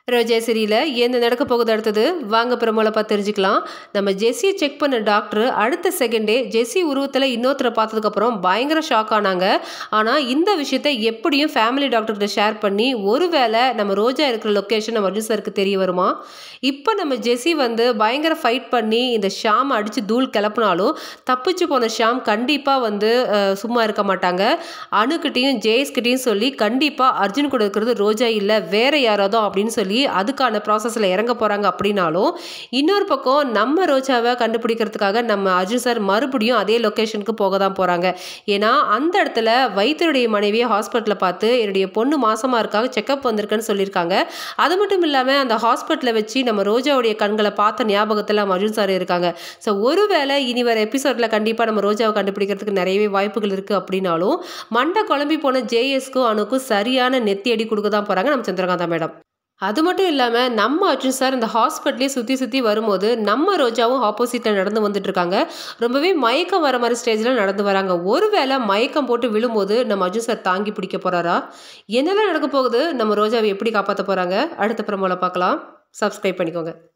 ரோஜா சரியில் என்ன நடக்க போகுது அடுத்தது வாங்க பிரமோல பார்த்து தெரிஞ்சுக்கலாம் நம்ம ஜெஸ்ஸியை செக் பண்ண டாக்டர் அடுத்த செகண்டே ஜெஸ்ஸி உருவத்தில் இன்னொருத்தரை பார்த்ததுக்கப்புறம் பயங்கர ஷாக் ஆனாங்க ஆனால் இந்த விஷயத்தை எப்படியும் ஃபேமிலி டாக்டர்கிட்ட ஷேர் பண்ணி ஒருவேளை நம்ம ரோஜா இருக்கிற லொக்கேஷன் நம்ம அர்ஜுன் சாருக்கு தெரிய வருமா இப்போ நம்ம ஜெஸ்ஸி வந்து பயங்கர ஃபைட் பண்ணி இந்த ஷாம் அடித்து தூள் கிளப்புனாலும் தப்பிச்சு போன ஷாம் கண்டிப்பாக வந்து அஹ், சும்மா இருக்க மாட்டாங்க அணுக்கிட்டையும் ஜெயஸ்கிட்டையும் சொல்லி கண்டிப்பாக அர்ஜுன் கூட இருக்கிறது ரோஜா இல்லை வேற யாராவது அப்படின்னு சொல்லி அதுக்கான ப்ராசஸில் இறங்க போகிறாங்க அப்படின்னாலும் இன்னொரு பக்கம் நம்ம ரோஜாவை கண்டுபிடிக்கிறதுக்காக நம்ம அர்ஜுன் சார் மறுபடியும் அதே லொக்கேஷனுக்கு போக தான் போகிறாங்க ஏன்னா அந்த இடத்துல வைத்தியருடைய மனைவியை ஹாஸ்பிட்டலில் பார்த்து என்னுடைய பொண்ணு மாசமாக இருக்காங்க செக்கப் வந்திருக்குன்னு சொல்லியிருக்காங்க அது மட்டும் இல்லாமல் அந்த ஹாஸ்பிட்டலில் வச்சு நம்ம ரோஜாவுடைய கண்களை பார்த்த ஞாபகத்தில் நம்ம அர்ஜுன் சார் இருக்காங்க ஸோ ஒருவேளை இனி வர எபிசோடில் கண்டிப்பாக நம்ம ரோஜாவை கண்டுபிடிக்கிறதுக்கு நிறையவே வாய்ப்புகள் இருக்குது அப்படின்னாலும் மண்டை குழம்பி போன ஜேஎஸ்க்கும் அணுக்கும் சரியான நெத்தி அடி கொடுக்க தான் போகிறாங்க நம்ம சந்திரகாந்தா மேடம் அது மட்டும் இல்லாமல் நம்ம அர்ஜுன் சார் இந்த ஹாஸ்பிட்டலே சுற்றி சுற்றி வரும்போது நம்ம ரோஜாவும் ஆப்போசிட்டில் நடந்து வந்துட்டு இருக்காங்க ரொம்பவே மயக்கம் வர மாதிரி ஸ்டேஜில் நடந்து வராங்க ஒருவேளை மயக்கம் போட்டு விழும்போது நம்ம அர்ஜுன் சார் தாங்கி பிடிக்க போகிறாரா என்னெல்லாம் நடக்க போகுது நம்ம ரோஜாவை எப்படி காப்பாற்ற போகிறாங்க அடுத்த பிரமோல பார்க்கலாம் சப்ஸ்கிரைப் பண்ணிக்கோங்க